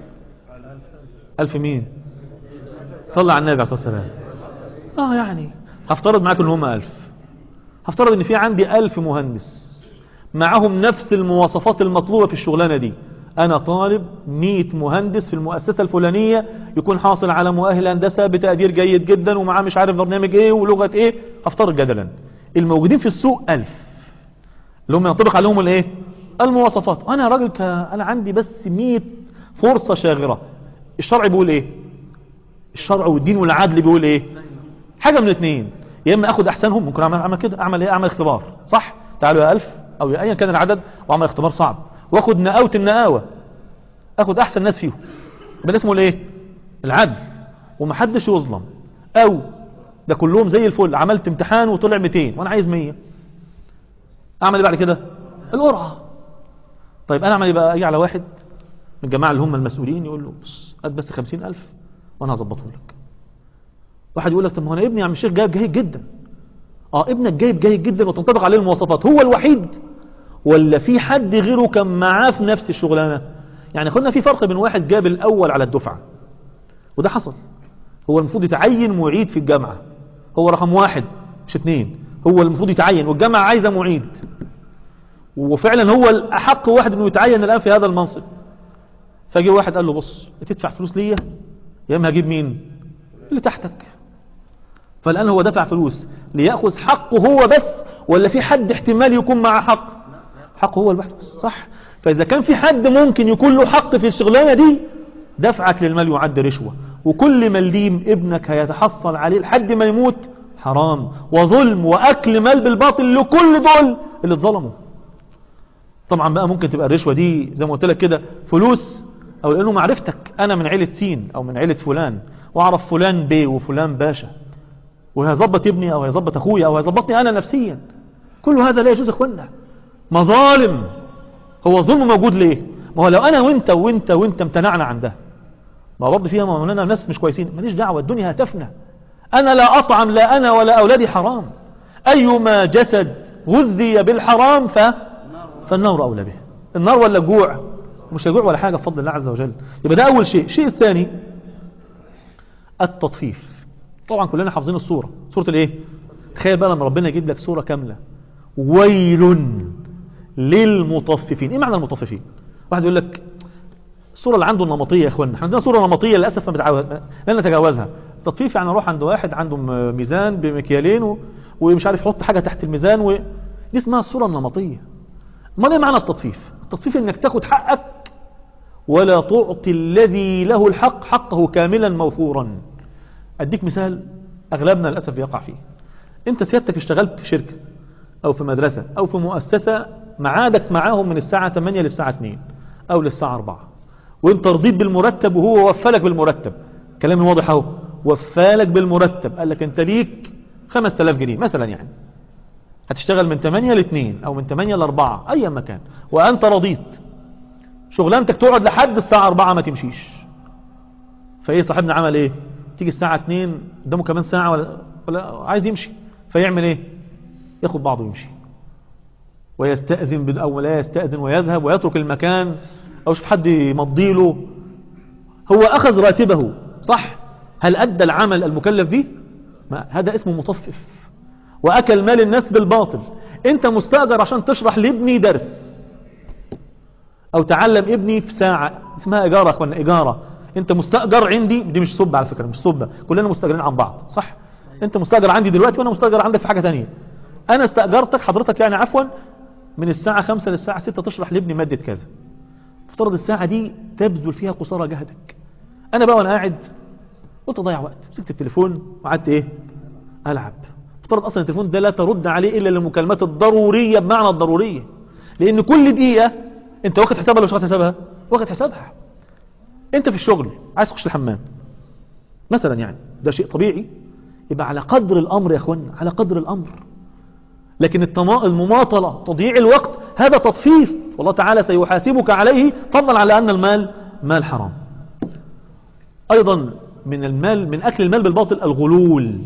ألف مين صلى على النبي عليه الصلاة والسلام اه يعني هفترض معاكم ان هم ألف هفترض ان في عندي ألف مهندس معهم نفس المواصفات المطلوبة في الشغلانة دي انا طالب 100 مهندس في المؤسسة الفلانية يكون حاصل على مؤهل هندسة بتقدير جيد جدا ومعاه مش عارف برنامج ايه ولغة ايه هفترض جدلا الموجودين في السوق ألف اللي هم ينطبق عليهم الايه المواصفات انا راجل ك... انا عندي بس 100 فرصة شاغرة الشرع بيقول ايه الشرع والدين والعدل بيقول ايه حاجة من الاثنين يا اما اخد احسنهم ممكن اعمل اعمل كده اعمل ايه اعمل اختبار صح تعالوا يا الف او يا ايا كان العدد واعمل اختبار صعب واخد نقاوة النقاوة اخد احسن ناس فيهم يبقى ده اسمه الايه العدل ومحدش يظلم او ده كلهم زي الفل عملت امتحان وطلع 200 وانا عايز 100 اعمل ايه بعد كده القرعه طيب انا اعمل ايه بقى اجي على واحد من الجماعه اللي هم المسؤولين يقول له بص هات بس 50000 وانا هظبطه لك واحد يقول لك طب ما انا ابني يا عم الشيخ جايب جيد جدا اه ابنك جايب جيد جدا وتنطبق عليه المواصفات هو الوحيد ولا في حد غيره كان معاه في نفس الشغلانه يعني خدنا في فرق بين واحد جاب الاول على الدفعه وده حصل هو المفروض يتعين معيد في الجامعه هو رقم واحد مش اثنين هو المفروض يتعين والجامعه عايزه معيد وفعلا هو الاحق واحد انه يتعين الان في هذا المنصب فجي واحد قال له بص تدفع فلوس ليا يا اما هجيب مين اللي تحتك فالان هو دفع فلوس ليأخذ حقه هو بس ولا في حد احتمال يكون معه حق حقه هو لوحده بس صح فاذا كان في حد ممكن يكون له حق في الشغلانه دي دفعك للمال يعد رشوه وكل مليم ابنك هيتحصل عليه لحد ما يموت حرام وظلم واكل مال بالباطل لكل دول اللي اتظلموا طبعا بقى ممكن تبقى الرشوه دي زي ما قلت لك كده فلوس او لانه معرفتك انا من عيله سين او من عيله فلان واعرف فلان بيه وفلان باشا وهيظبط ابني او هيظبط اخويا او هيظبطني انا نفسيا كل هذا لا يجوز اخوانا مظالم هو الظلم موجود ليه ما هو لو انا وانت وانت وانت امتنعنا عن ده ما برضه فيها مولانا ناس مش كويسين ماليش دعوه الدنيا هتفنى انا لا اطعم لا انا ولا اولادي حرام ايما جسد غذي بالحرام ف... فالنار أولى به النار ولا الجوع مش هيجوع ولا حاجة بفضل الله عز وجل يبقى ده أول شيء الشيء الثاني التطفيف طبعا كلنا حافظين الصورة صورة الايه تخيل بقى لما ربنا يجيب لك صورة كاملة ويل للمطففين ايه معنى المطففين واحد يقول لك الصورة اللي عنده النمطية يا اخوانا احنا عندنا صورة نمطية للأسف ما بتعاوز لن نتجاوزها التطفيف يعني اروح عند واحد عنده م- ميزان بمكيالين و... ومش عارف يحط حاجة تحت الميزان و... دي اسمها الصورة النمطية امال ايه معنى التطفيف التطفيف انك تاخد حقك ولا تعطي الذي له الحق حقه كاملا موفورا اديك مثال اغلبنا للاسف بيقع فيه انت سيادتك اشتغلت في شركة او في مدرسة او في مؤسسة معادك معاهم من الساعة 8 للساعة 2 او للساعة 4 وانت رضيت بالمرتب وهو وفلك بالمرتب كلامي واضح اهو وفالك بالمرتب قال لك انت ليك 5000 جنيه مثلا يعني هتشتغل من 8 ل 2 او من 8 ل 4 اي مكان وانت رضيت شغلانتك تقعد لحد الساعة 4 ما تمشيش فايه صاحبنا عمل ايه تيجي الساعة 2 قدامه كمان ساعة ولا, ولا عايز يمشي فيعمل ايه ياخد بعضه ويمشي ويستأذن بد- او لا يستأذن ويذهب ويترك المكان او يشوف حد يمضيله هو اخذ راتبه صح هل ادى العمل المكلف به ما هذا اسمه مطفف واكل مال الناس بالباطل انت مستأجر عشان تشرح لابني درس او تعلم ابني في ساعة اسمها اجارة يا اخوانا اجارة انت مستأجر عندي دي مش صبة على فكرة مش صبة كلنا مستأجرين عن بعض صح انت مستأجر عندي دلوقتي وانا مستأجر عندك في حاجة تانية انا استأجرتك حضرتك يعني عفوا من الساعة خمسة للساعة ستة تشرح لابني مادة كذا افترض الساعة دي تبذل فيها قصارى جهدك انا بقى وانا قاعد قلت اضيع وقت مسكت التليفون وقعدت ايه العب افترض اصلا التليفون ده لا ترد عليه الا للمكالمات الضرورية بمعنى الضرورية لان كل دقيقة انت واخد حسابها ولا مش واخد حسابها واخد حسابها انت في الشغل عايز تخش الحمام مثلا يعني ده شيء طبيعي يبقى على قدر الامر يا اخوانا على قدر الامر لكن التما- المماطلة تضييع الوقت هذا تطفيف والله تعالى سيحاسبك عليه فضلا على أن المال مال حرام أيضا من المال من أكل المال بالباطل الغلول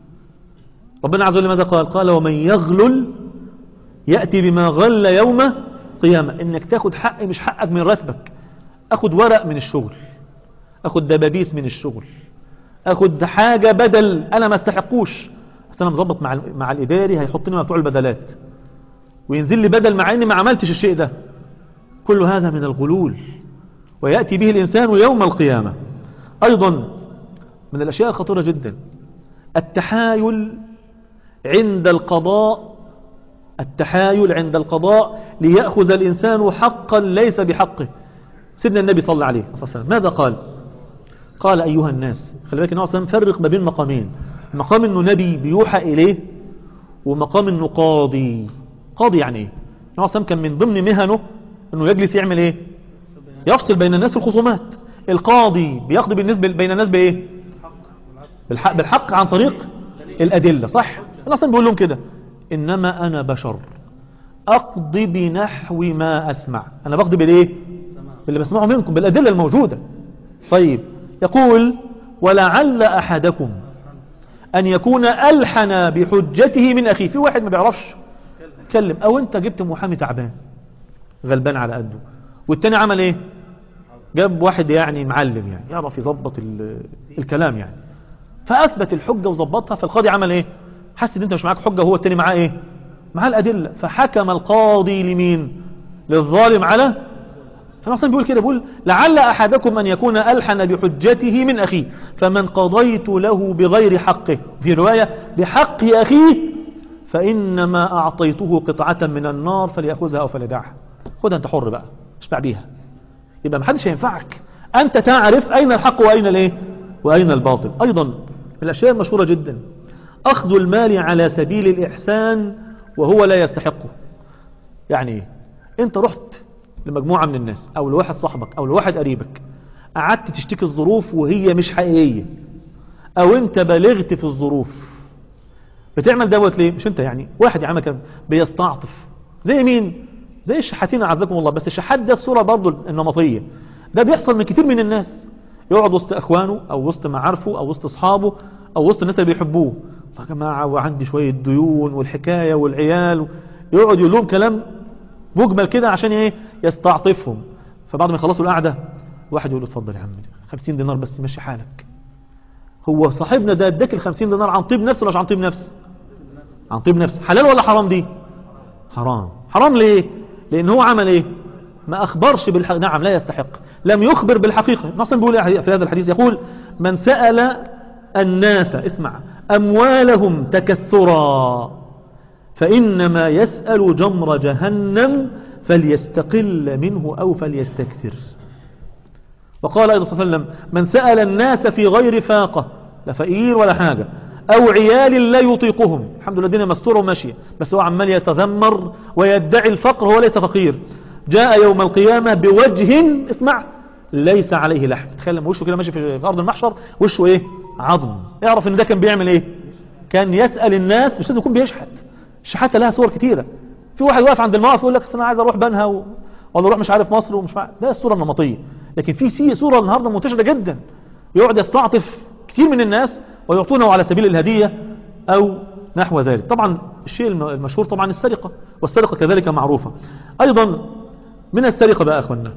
ربنا عز وجل ماذا قال قال ومن يغلل يأتي بما غل يوم قيامة إنك تاخد حق مش حقك من راتبك أخد ورق من الشغل أخد دبابيس من الشغل أخد حاجة بدل أنا ما استحقوش بس أنا مظبط مع مع الإداري هيحطني مع بتوع البدلات وينزل لي بدل مع إني ما عملتش الشيء ده كل هذا من الغلول ويأتي به الإنسان يوم القيامة أيضا من الأشياء الخطيرة جدا التحايل عند القضاء التحايل عند القضاء ليأخذ الإنسان حقا ليس بحقه سيدنا النبي صلى الله عليه وسلم ماذا قال قال أيها الناس خلي بالك النبي صلى الله عليه وسلم فرق ما بين مقامين مقام انه نبي بيوحى إليه ومقام انه قاضي قاضي يعني ايه النبي صلى الله عليه وسلم كان من ضمن مهنه انه يجلس يعمل ايه يفصل بين الناس في الخصومات القاضي بيقضي بالنسبة بين الناس بايه بالحق, بالحق عن طريق الأدلة صح الله أصلا بيقول لهم كده إنما أنا بشر أقضي بنحو ما أسمع أنا بقضي بالإيه باللي بسمعه منكم بالأدلة الموجودة طيب يقول ولعل أحدكم أن يكون ألحن بحجته من أخيه في واحد ما بيعرفش يتكلم أو أنت جبت محامي تعبان غلبان على قده والتاني عمل إيه جاب واحد يعني معلم يعني يعرف يظبط ال- الكلام يعني فأثبت الحجة وظبطها فالقاضي عمل إيه حس إن أنت مش معاك حجة وهو التاني معاه إيه معاه الأدلة فحكم القاضي لمين للظالم على فالأصلا بيقول كده بيقول لعل أحدكم أن يكون ألحن بحجته من أخيه فمن قضيت له بغير حقه في رواية بحق أخيه فإنما أعطيته قطعة من النار فليأخذها أو فليدعها خدها أنت حر بقى اشبع بيها يبقى محدش هينفعك أنت تعرف أين الحق وأين الايه وأين الباطل أيضا من الأشياء المشهورة جدا أخذ المال على سبيل الإحسان وهو لا يستحقه يعني إيه أنت رحت لمجموعة من الناس أو لواحد صاحبك أو لواحد قريبك قعدت تشتكي الظروف وهي مش حقيقية أو أنت بلغت في الظروف بتعمل دوت ليه مش أنت يعني واحد يا عم كان بيستعطف زي مين زي الشحاتين أعزكم الله بس الشحات ده الصورة برضو النمطية ده بيحصل من كتير من الناس يقعد وسط أخوانه أو وسط معارفه أو وسط أصحابه أو وسط الناس اللي بيحبوه يا جماعة وعندي شوية ديون والحكاية والعيال يقعد يقول لهم كلام مجمل كده عشان ايه يستعطفهم فبعد ما يخلصوا القعدة واحد يقول له اتفضل يا عم 50 دينار بس مشي حالك هو صاحبنا ده اداك ال 50 دينار عن طيب نفس ولا مش عن طيب نفس عن طيب نفس حلال ولا حرام دي حرام حرام ليه لان هو عمل ايه ما اخبرش بالح... نعم لا يستحق لم يخبر بالحقيقة نصر بيقول في هذا الحديث يقول من سأل الناس اسمع أموالهم تكثرا فإنما يسأل جمر جهنم فليستقل منه أو فليستكثر وقال أيضا صلى الله عليه وسلم من سأل الناس في غير فاقة لا فقير ولا حاجة أو عيال لا يطيقهم الحمد لله الدنيا مستورة وماشية بس هو عمال يتذمر ويدعي الفقر هو ليس فقير جاء يوم القيامة بوجه اسمع ليس عليه لحم تخيل لما وشه كده ماشي في أرض المحشر وشه ايه عظم اعرف ان ده كان بيعمل ايه كان يسأل الناس مش لازم يكون بيشحت الشحاتة لها صور كتيرة في واحد واقف عند الموقف يقول لك انا عايز اروح بنها و... ولا اروح مش عارف مصر ومش عارف ده الصورة النمطية لكن في سي صورة النهاردة منتشرة جدا يقعد يستعطف كتير من الناس ويعطونه على سبيل الهدية او نحو ذلك طبعا الشيء المشهور طبعا السرقة والسرقة كذلك معروفة ايضا من السرقة بقى اخوانا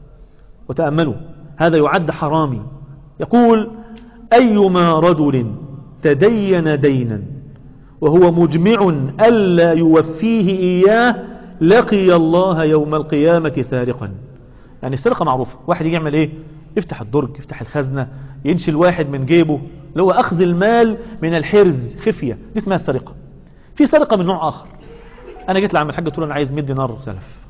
وتأملوا هذا يعد حرامي يقول أيما رجل تدين دينا وهو مجمع ألا يوفيه إياه لقي الله يوم القيامة سارقا يعني السرقة معروفة واحد يجي يعمل ايه يفتح الدرج يفتح الخزنة ينشي الواحد من جيبه اللي هو أخذ المال من الحرز خفية دي اسمها السرقة في سرقة من نوع آخر أنا جيت لعم الحاج قلت له أنا عايز 100 دينار سلف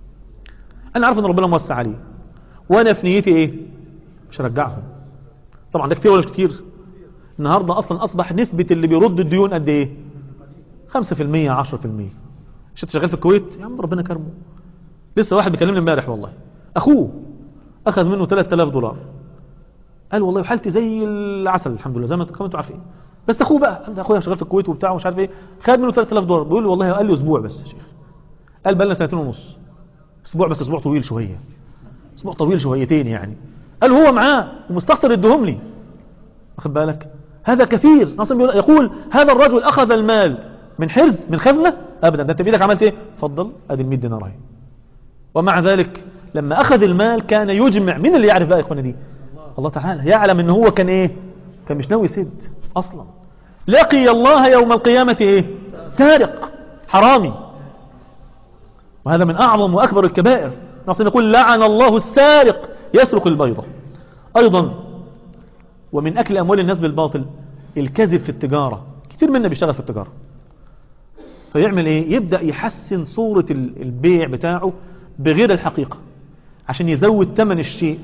أنا عارف أن ربنا موسع عليه وأنا في نيتي إيه مش هرجعهم طبعا ده كتير ولا مش كتير النهاردة أصلا أصبح نسبة اللي بيرد الديون قد إيه 5% 10% مش انت شغال في الكويت يا عم ربنا كرمه لسه واحد بيكلمني امبارح والله اخوه اخذ منه 3000 دولار قال والله حالتي زي العسل الحمد لله زي ما انتم عارفين بس اخوه بقى انت اخويا شغال في الكويت وبتاع ومش عارف ايه خد منه 3000 دولار بيقول له والله قال لي اسبوع بس يا شيخ قال بقى لنا سنتين ونص اسبوع بس اسبوع طويل شويه اسبوع طويل شويتين يعني قال هو معاه ومستخسر يديهم لي واخد بالك هذا كثير ناصر يقول هذا الرجل اخذ المال من حرز من خزنه ابدا ده انت بايدك عملت ايه اتفضل ادي ال 100 دينار اهي ومع ذلك لما اخذ المال كان يجمع مين اللي يعرف بقى يا اخوانا دي الله تعالى يعلم ان هو كان ايه كان مش ناوي يسد اصلا لقي الله يوم القيامة ايه سارق حرامي وهذا من اعظم واكبر الكبائر نصر يقول لعن الله السارق يسرق البيضة ايضا ومن اكل اموال الناس بالباطل الكذب في التجارة كتير منا بيشتغل في التجارة فيعمل ايه يبدأ يحسن صورة البيع بتاعه بغير الحقيقة عشان يزود ثمن الشيء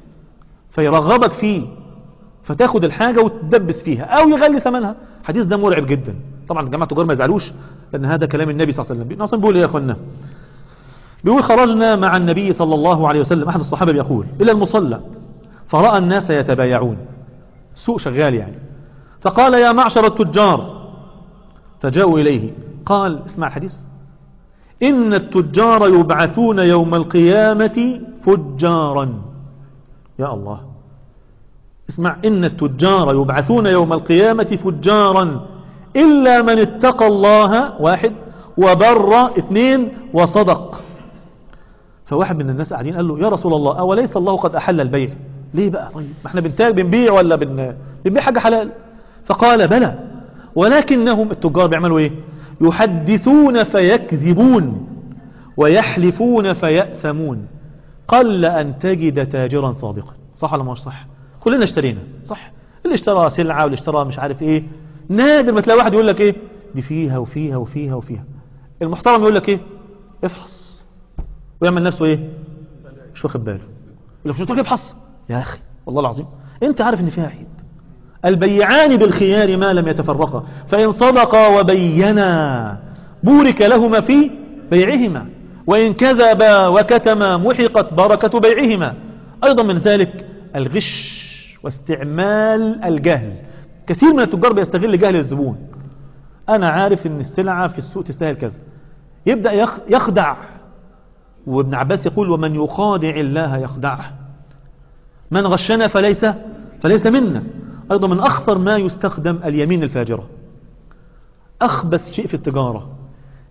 فيرغبك فيه فتاخد الحاجة وتدبس فيها او يغلي ثمنها حديث ده مرعب جدا طبعا جماعة التجار ما يزعلوش لان هذا كلام النبي صلى الله عليه وسلم ناصر بيقول ايه يا اخوانا بيقول خرجنا مع النبي صلى الله عليه وسلم احد الصحابة بيقول الى المصلى فرأى الناس يتبايعون سوق شغال يعني فقال يا معشر التجار فجاءوا إليه قال اسمع الحديث إن التجار يبعثون يوم القيامة فجارا يا الله اسمع إن التجار يبعثون يوم القيامة فجارا إلا من اتقى الله واحد وبر اثنين وصدق فواحد من الناس قاعدين قال له يا رسول الله أوليس الله قد أحل البيع ليه بقى طيب ما احنا بنتاج بنبيع ولا بن... بنبيع حاجة حلال فقال بلى ولكنهم التجار بيعملوا ايه يحدثون فيكذبون ويحلفون فيأثمون قل أن تجد تاجرا صادقا صح ولا مش صح كلنا اشترينا صح اللي اشترى سلعة واللي اشترى مش عارف ايه نادر ما تلاقي واحد يقول لك ايه دي فيها وفيها وفيها وفيها المحترم يقول لك ايه افحص ويعمل نفسه ايه مش واخد باله يقول لك مش قلت لك افحص يا اخي والله العظيم انت عارف ان فيها عيب البيعان بالخيار ما لم يتفرقا فإن صدقا وبينا بورك لهما في بيعهما وإن كذبا وكتما محقت بركة بيعهما أيضا من ذلك الغش واستعمال الجهل كثير من التجار بيستغل جهل الزبون أنا عارف أن السلعة في السوق تستاهل كذا يبدأ يخدع وابن عباس يقول ومن يخادع الله يخدعه من غشنا فليس فليس منا أيضا من أخطر ما يستخدم اليمين الفاجرة أخبث شيء في التجارة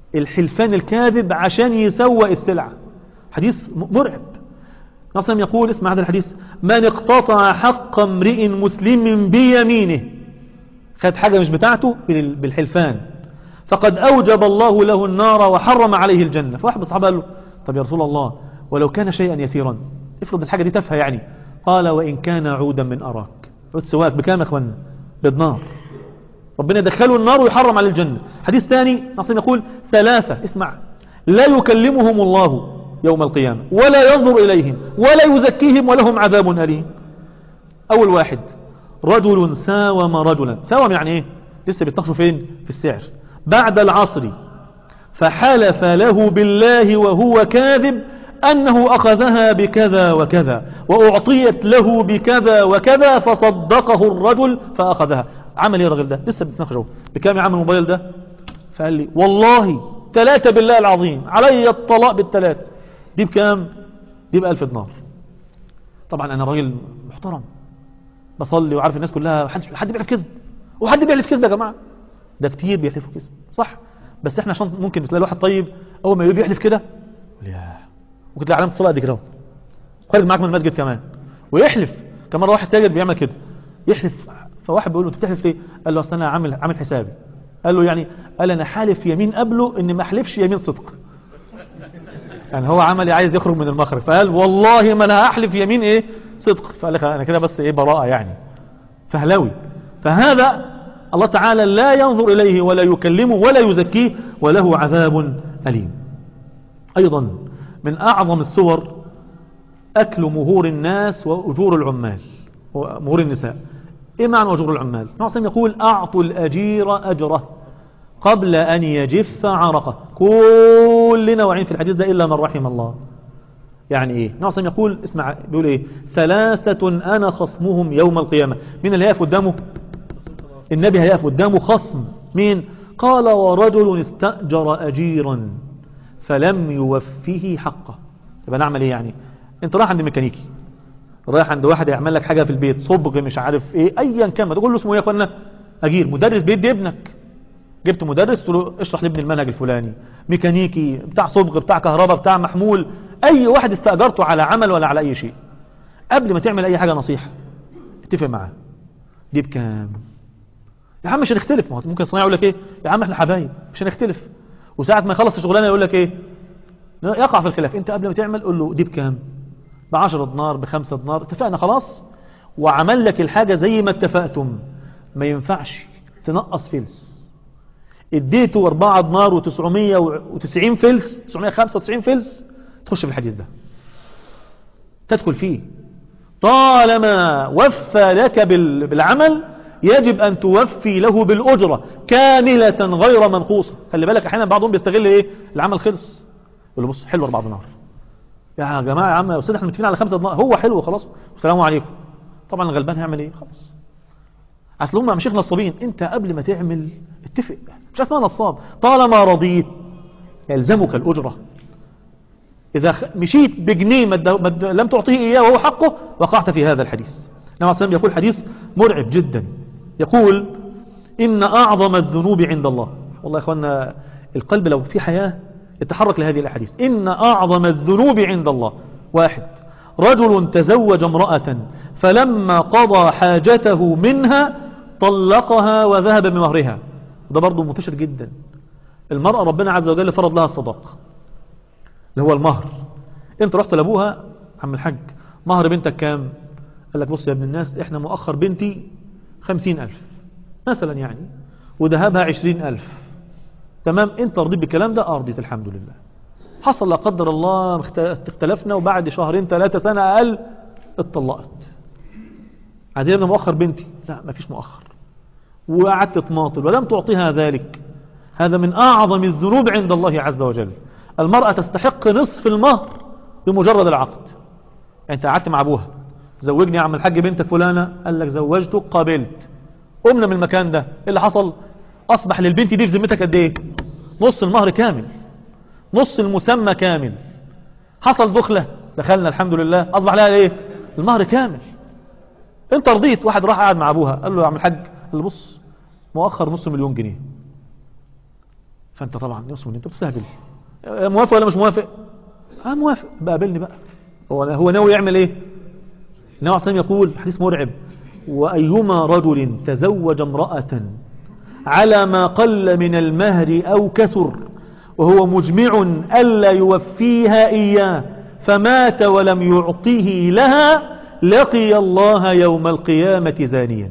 الحلفان الكاذب عشان يسوى السلعة حديث مرعب نصم يقول اسمع هذا الحديث من اقتطع حق امرئ مسلم بيمينه خد حاجة مش بتاعته بالحلفان فقد أوجب الله له النار وحرم عليه الجنة فواحد من الصحابة قال له طب يا رسول الله ولو كان شيئا يسيرا افرض الحاجة دي تفهى يعني قال وإن كان عودا من أراك عود سواك بكام يا اخوانا بالنار ربنا يدخله النار ويحرم على الجنة حديث ثاني نصيم يقول ثلاثة اسمع لا يكلمهم الله يوم القيامة ولا ينظر إليهم ولا يزكيهم ولهم عذاب أليم أول واحد رجل ساوم رجلا ساوم يعني ايه لسه بيتناقشوا فين في السعر بعد العصر فحلف له بالله وهو كاذب أنه أخذها بكذا وكذا وأعطيت له بكذا وكذا فصدقه الرجل فأخذها عمل ايه الراجل ده لسه بنتناقشوا بكام يعمل الموبايل ده فقال لي والله ثلاثة بالله العظيم علي الطلاق بالثلاثة دي بكام دي بألف دينار طبعا أنا راجل محترم بصلي وعارف الناس كلها حد حد بيحلف كذب وحد بيحلف كذب يا جماعة ده كتير بيحلفوا كذب صح بس احنا عشان ممكن تلاقي واحد طيب اول ما يقول بيحلف كده يا ممكن تلاقي علامه الصلاه قد كده خارج معاك من المسجد كمان ويحلف كمان مره واحد تاجر بيعمل كده يحلف فواحد بيقول له انت بتحلف ليه قال له اصل انا عامل عامل حسابي قال له يعني قال انا حالف يمين قبله ان ما احلفش يمين صدق يعني هو عملي عايز يخرج من المخرج فقال والله ما انا هحلف يمين ايه صدق فقال لك انا كده بس ايه براءه يعني فهلاوي فهذا الله تعالى لا ينظر إليه ولا يكلمه ولا يزكيه وله عذاب أليم أيضا من أعظم الصور أكل مهور الناس وأجور العمال ومهور النساء إيه معنى أجور العمال نعصم يقول أعطوا الأجير أجره قبل أن يجف عرقه كلنا واعين في الحديث ده إلا من رحم الله يعني إيه نعصم يقول اسمع بيقول إيه ثلاثة أنا خصمهم يوم القيامة مين اللي هيقف قدامه النبي هيقف قدامه خصم مين قال ورجل استأجر أجيرا فلم يوفيه حقه يبقى نعمل ايه يعني انت رايح عند ميكانيكي رايح عند واحد يعمل لك حاجة في البيت صبغ مش عارف ايه ايا كان ما تقول له اسمه ايه يا اخوانا اجير مدرس بيدي ابنك جبت مدرس تقول له اشرح لابني المنهج الفلاني ميكانيكي بتاع صبغ بتاع كهرباء بتاع محمول اي واحد استأجرته على عمل ولا على اي شيء قبل ما تعمل اي حاجة نصيحة اتفق معاه دي بكام يا عم مش هنختلف ممكن الصنايعي يقول لك ايه يا عم احنا حبايب مش هنختلف وساعة ما يخلص الشغلانه يقول لك ايه يقع في الخلاف انت قبل ما تعمل قول له دي بكام ب 10 دينار ب 5 دينار اتفقنا خلاص وعمل لك الحاجة زي ما اتفقتم ما ينفعش تنقص فلس اديته 4 دينار و990 فلس 995 فلس تخش في الحديث ده تدخل فيه طالما وفى لك بالعمل يجب أن توفي له بالأجرة كاملة غير منقوصة خلي بالك أحيانا بعضهم بيستغل إيه العمل خلص يقول له بص حلو أربع دينار يا جماعة يا عم يا أستاذ احنا متفقين على خمسة دينار هو حلو خلاص والسلام عليكم طبعا الغلبان هيعمل إيه خلاص أصل هم مشيخ نصابين أنت قبل ما تعمل اتفق مش اسمها نصاب طالما رضيت يلزمك الأجرة إذا مشيت بجنيه مد... لم تعطيه إياه وهو حقه وقعت في هذا الحديث نعم السلام يقول حديث مرعب جدا يقول إن أعظم الذنوب عند الله والله يا إخوانا القلب لو في حياة يتحرك لهذه الأحاديث إن أعظم الذنوب عند الله واحد رجل تزوج امرأة فلما قضى حاجته منها طلقها وذهب بمهرها ده برضو منتشر جدا المرأة ربنا عز وجل فرض لها الصداق اللي هو المهر انت رحت لابوها عم الحاج مهر بنتك كام قال لك بص يا ابن الناس احنا مؤخر بنتي خمسين ألف مثلا يعني وذهبها عشرين ألف تمام انت رضيت بالكلام ده ارضيت الحمد لله حصل لا قدر الله اختلفنا وبعد شهرين ثلاثة سنة أقل اتطلقت عايزين ابن مؤخر بنتي لا ما فيش مؤخر وقعدت تماطل ولم تعطيها ذلك هذا من أعظم الذنوب عند الله عز وجل المرأة تستحق نصف المهر بمجرد العقد يعني انت قعدت مع ابوها زوجني يا عم الحاج بنتك فلانة قال لك زوجتك قابلت قمنا من المكان ده ايه اللي حصل اصبح للبنت دي في ذمتك قد ايه نص المهر كامل نص المسمى كامل حصل دخلة دخلنا الحمد لله اصبح لها ايه المهر كامل انت رضيت واحد راح قاعد مع ابوها قال له يا عم الحاج قال له بص مؤخر نص مليون جنيه فانت طبعا يصون انت بتستهبل موافق ولا مش موافق اه موافق بقابلني بقى هو هو ناوي يعمل ايه النبي عليه يقول حديث مرعب وأيما رجل تزوج امرأة على ما قل من المهر أو كثر وهو مجمع ألا يوفيها إياه فمات ولم يعطيه لها لقي الله يوم القيامة زانيا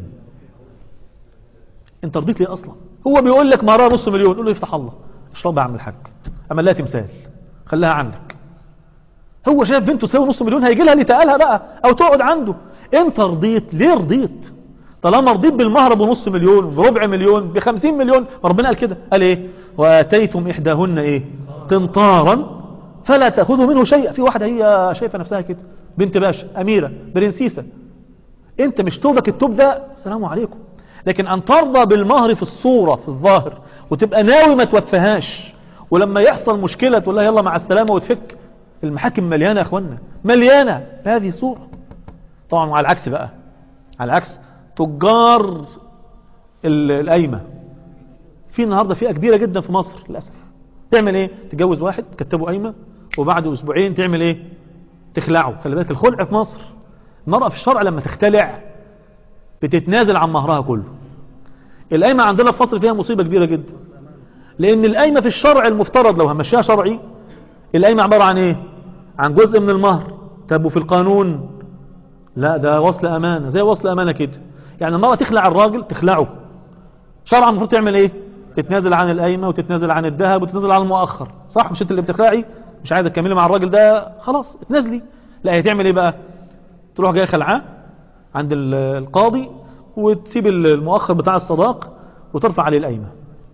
انت رضيت ليه أصلا هو بيقول لك مهرها نص مليون قول له يفتح الله اشرب اعمل الحاج اعمل لها تمثال خليها عندك هو شايف بنته تساوي نص مليون هيجي لها اللي تقالها بقى او تقعد عنده انت رضيت ليه رضيت طالما رضيت بالمهر بنص مليون بربع مليون بخمسين مليون ربنا قال كده قال ايه واتيتم احداهن ايه قنطارا فلا تاخذوا منه شيئا في واحده هي شايفه نفسها كده بنت باشا اميره برنسيسه انت مش توبك التوب ده سلام عليكم لكن ان ترضى بالمهر في الصوره في الظاهر وتبقى ناوي ما توفهاش ولما يحصل مشكله تقول لها يلا مع السلامه وتفك المحاكم مليانه يا اخوانا مليانه بهذه الصوره طبعا على العكس بقى على العكس تجار القايمة في النهاردة فئة كبيرة جدا في مصر للأسف تعمل ايه تجوز واحد تكتبه قايمة وبعد اسبوعين تعمل ايه تخلعه خلي بالك الخلع في مصر المرأة في الشرع لما تختلع بتتنازل عن مهرها كله القايمة عندنا في مصر فيها مصيبة كبيرة جدا لان القايمة في الشرع المفترض لو همشيها شرعي القايمة عبارة عن ايه عن جزء من المهر طب وفي القانون لا ده وصل امانة زي وصل امانة كده يعني المرأة تخلع الراجل تخلعه شرعا المفروض تعمل ايه تتنازل عن القايمة وتتنازل عن الذهب وتتنازل عن المؤخر صح مش انت اللي بتخلعي مش عايزه تكملي مع الراجل ده خلاص اتنازلي لا هي تعمل ايه بقى تروح جايه خلعاه عند القاضي وتسيب المؤخر بتاع الصداق وترفع عليه القايمة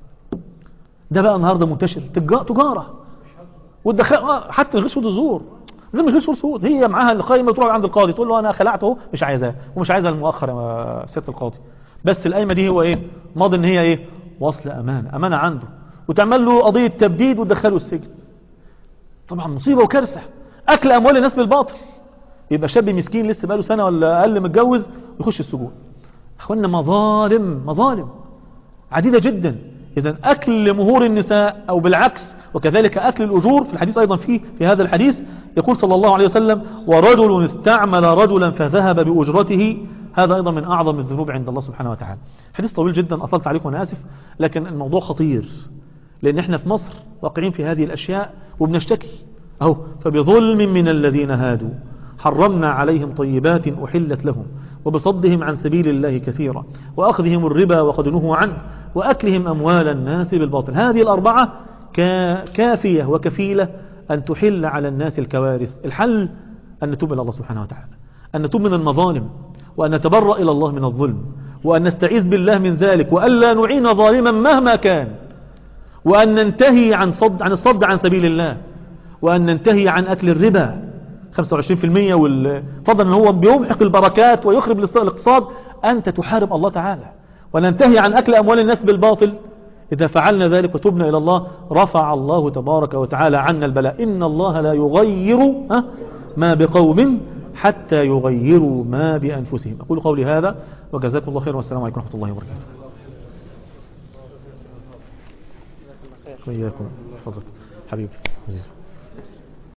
ده بقى النهارده منتشر تجارة والدخل حتى غير سود الزور غير مش غير سود هي معاها القايمه تروح عند القاضي تقول له انا خلعته مش عايزاه ومش عايزها المؤخر يا ست القاضي بس القايمه دي هو ايه ماضي ان هي ايه وصل امانه امانه عنده وتعمل له قضيه تبديد وتدخله السجن طبعا مصيبه وكارثه اكل اموال الناس بالباطل يبقى شاب مسكين لسه بقاله سنه ولا اقل متجوز يخش السجون اخوانا مظالم مظالم عديده جدا اذا اكل مهور النساء او بالعكس وكذلك أكل الأجور في الحديث أيضا فيه في هذا الحديث يقول صلى الله عليه وسلم ورجل استعمل رجلا فذهب بأجرته هذا أيضا من أعظم الذنوب عند الله سبحانه وتعالى حديث طويل جدا أطلت عليكم وأنا آسف لكن الموضوع خطير لأن احنا في مصر واقعين في هذه الأشياء وبنشتكي أهو فبظلم من الذين هادوا حرمنا عليهم طيبات أحلت لهم وبصدهم عن سبيل الله كثيرا وأخذهم الربا وقد نهوا عنه وأكلهم أموال الناس بالباطل هذه الأربعة كافية وكفيلة أن تحل على الناس الكوارث الحل أن نتوب إلى الله سبحانه وتعالى أن نتوب من المظالم وأن نتبرأ إلى الله من الظلم وأن نستعيذ بالله من ذلك وأن لا نعين ظالما مهما كان وأن ننتهي عن صد عن الصد عن سبيل الله وأن ننتهي عن أكل الربا 25% والفضل أن هو بيمحق البركات ويخرب الاقتصاد أنت تحارب الله تعالى وننتهي عن أكل أموال الناس بالباطل إذا فعلنا ذلك وتبنا إلى الله رفع الله تبارك وتعالى عنا البلاء إن الله لا يغير ما بقوم حتى يغيروا ما بأنفسهم أقول قولي هذا وجزاكم الله خير والسلام عليكم ورحمة الله وبركاته وإياكم فضل حبيبي